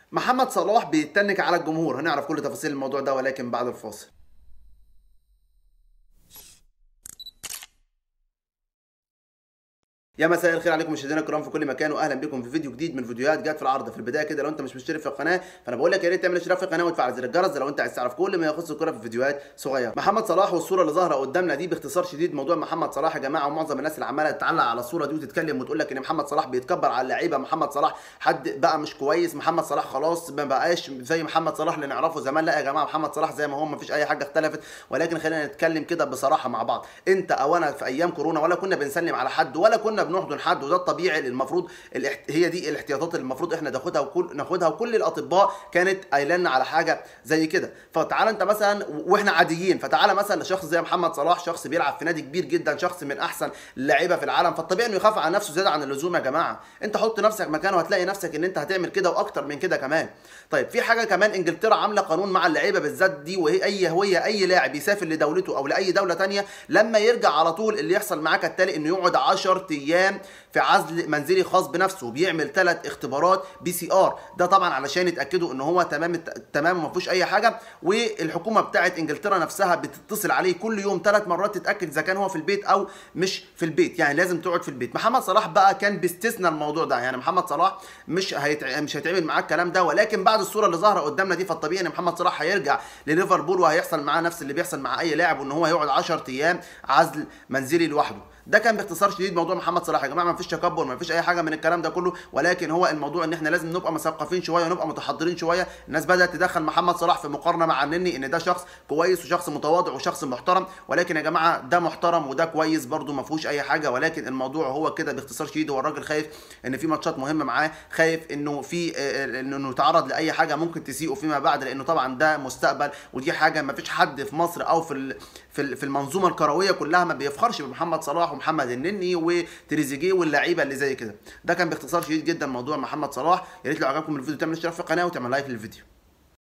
محمد صلاح بيتنك على الجمهور هنعرف كل تفاصيل الموضوع ده ولكن بعد الفاصل يا مساء الخير عليكم مشاهدينا الكرام في كل مكان واهلا بكم في فيديو جديد من فيديوهات جت في العرض في البدايه كده لو انت مش مشترك في القناه فانا بقول لك يا ريت تعمل اشتراك في القناه وتفعل زر الجرس ده لو انت عايز تعرف كل ما يخص الكوره في فيديوهات صغيره محمد صلاح والصوره اللي ظاهره قدامنا دي باختصار شديد موضوع محمد صلاح يا جماعه ومعظم الناس اللي عماله تعلق على الصوره دي وتتكلم وتقول لك ان محمد صلاح بيتكبر على اللعيبه محمد صلاح حد بقى مش كويس محمد صلاح خلاص ما بقاش زي محمد صلاح اللي نعرفه زمان لا يا جماعه محمد صلاح زي ما هو ما فيش اي حاجه اختلفت ولكن خلينا نتكلم كده بصراحه مع بعض انت او انا في ايام كورونا ولا كنا بنسلم على حد ولا كنا بنحضن حد وده الطبيعي اللي المفروض الاحت... هي دي الاحتياطات اللي المفروض احنا ناخدها وكل ناخدها وكل الاطباء كانت قايله لنا على حاجه زي كده فتعالى انت مثلا واحنا عاديين فتعالى مثلا لشخص زي محمد صلاح شخص بيلعب في نادي كبير جدا شخص من احسن اللعيبه في العالم فالطبيعي انه يخاف على نفسه زياده عن اللزوم يا جماعه انت حط نفسك مكانه هتلاقي نفسك ان انت هتعمل كده واكتر من كده كمان طيب في حاجه كمان انجلترا عامله قانون مع اللعيبه بالذات دي وهي اي هويه اي لاعب يسافر لدولته او لاي دوله تانية لما يرجع على طول اللي يحصل معاه كالتالي انه يقعد 10 ايام في عزل منزلي خاص بنفسه وبيعمل ثلاث اختبارات بي سي ار ده طبعا علشان يتاكدوا ان هو تمام تمام وما فيهوش اي حاجه والحكومه بتاعه انجلترا نفسها بتتصل عليه كل يوم ثلاث مرات تتاكد اذا كان هو في البيت او مش في البيت يعني لازم تقعد في البيت محمد صلاح بقى كان بيستثنى الموضوع ده يعني محمد صلاح مش هيتع... مش هيتعمل معاه الكلام ده ولكن بعد الصوره اللي ظاهره قدامنا دي فالطبيعي ان محمد صلاح هيرجع لليفربول وهيحصل معاه نفس اللي بيحصل مع اي لاعب وان هو هيقعد 10 ايام عزل منزلي لوحده ده كان باختصار شديد موضوع محمد صلاح يا جماعه ما فيش تكبر ما فيش اي حاجه من الكلام ده كله ولكن هو الموضوع ان احنا لازم نبقى مثقفين شويه ونبقى متحضرين شويه الناس بدات تدخل محمد صلاح في مقارنه مع النني ان ده شخص كويس وشخص متواضع وشخص محترم ولكن يا جماعه ده محترم وده كويس برده ما فيهوش اي حاجه ولكن الموضوع هو كده باختصار شديد هو الراجل خايف ان في ماتشات مهمه معاه خايف انه في انه يتعرض لاي حاجه ممكن تسيئه فيما بعد لانه طبعا ده مستقبل ودي حاجه ما فيش حد في مصر او في في المنظومه الكرويه كلها ما بيفخرش بمحمد صلاح ومحمد النني وتريزيجيه واللعيبه اللي زي كده ده كان باختصار شديد جدا موضوع محمد صلاح يا ريت لو عجبكم الفيديو تعمل اشتراك في القناه وتعمل لايك للفيديو